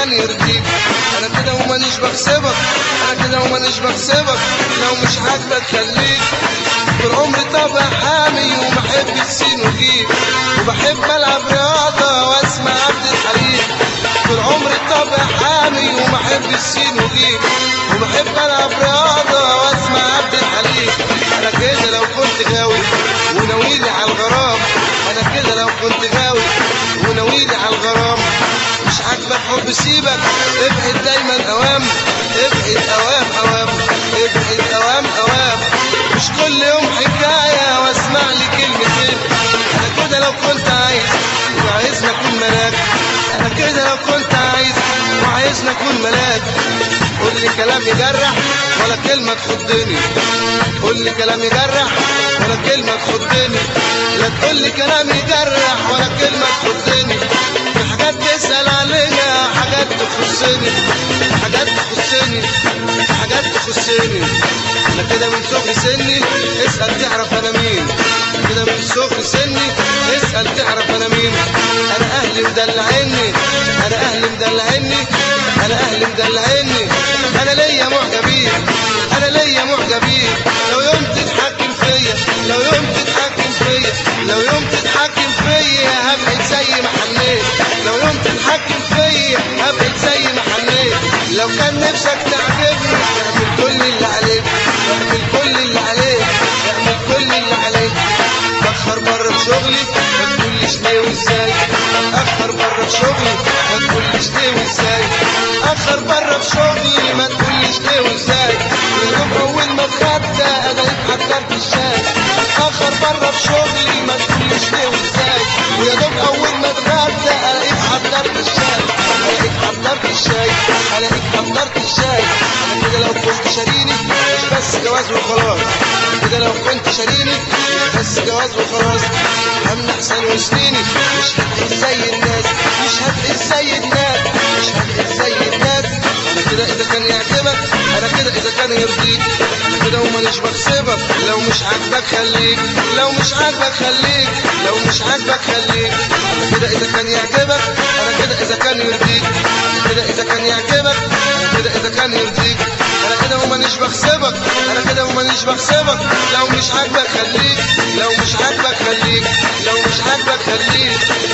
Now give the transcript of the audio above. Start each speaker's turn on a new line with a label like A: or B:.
A: كان يرضيك انا كده ومانيش بغصبك انا كده ومانيش بغصبك لو مش عاجبك خليك طول عمري طبع حامي وبحب السين وجيب وبحب العب رياضه واسمع عبد الحليم طول عمري طبع حامي وبحب السين وجيب وبحب العب رياضه واسمع عبد الحليم انا كده لو كنت غاوي وناويلي على الغرام انا كده لو كنت غاوي وناويلي على الغرام مش عاجبك حب سيبك ابعد دايما اوام ابعد اوام اوام ابعد اوام اوام مش كل يوم حكايه واسمع لي كلمتين انا كده لو كنت عايز وعايزني اكون ملاك انا كده لو كنت عايز وعايزني اكون ملاك قول لي كلام يجرح ولا كلمه تخضني قول لي كلام يجرح ولا كلمه تخضني لا تقول لي كلام يجرح ولا كلمه تخضني في حاجات تسال عليها حاجات تخصني حاجات تخصني حاجات تخصني انا كده من صغر سني اسال تعرف انا مين كده من صغر سني اسال تعرف انا مين انا اهلي مدلعيني انا اهلي مدلعيني انا اهلي مدلعيني انا ليا معجبين انا ليا معجبين لو يوم تتحكم فيا لو يوم تتحكم فيا لو يوم تتحكم فيا هبعد زي ما حنيت لو يوم تتحكم فيا هبعد زي ما حنيت لو كان نفسك تعجبني اعمل كل اللي عليك اعمل كل اللي عليك اعمل كل اللي عليك بخر بره في شغلي ما تقوليش ليه وازاي اخر بره في شغلي ما تقوليش ليه وازاي اخر بره في شغلي ما تقوليش ليه وازاي يا دوب اول ما اتغدى انا حضرت الشاي اخر بره في شغلي ما تقوليش ليه وازاي ويا دوب اول ما اتغدى الاقيك حضرت الشاي الاقيك حضرت الشاي الاقيك حضرت الشاي انا كده لو كنت شاريني مش بس جواز وخلاص أنا كده لو كنت شاريني مش بس جواز وخلاص هم احسن وسنيني مش هتعيش زي الناس مش هتعيش زي الناس مش هتعيش زي الناس انا كده اذا كان يعجبك انا كده اذا كان يرضيك انا كده ومانيش بغصبك لو مش عاجبك خليك لو مش عاجبك خليك لو مش عاجبك خليك انا كده اذا كان يعجبك انا كده اذا كان يرضيك انا كده اذا كان يعجبك انا كده اذا كان يرضيك انا كده ومانيش بغصبك انا كده ومانيش بغصبك لو مش عاجبك خليك لو مش عاجبك خليك لو مش عاجبك خليك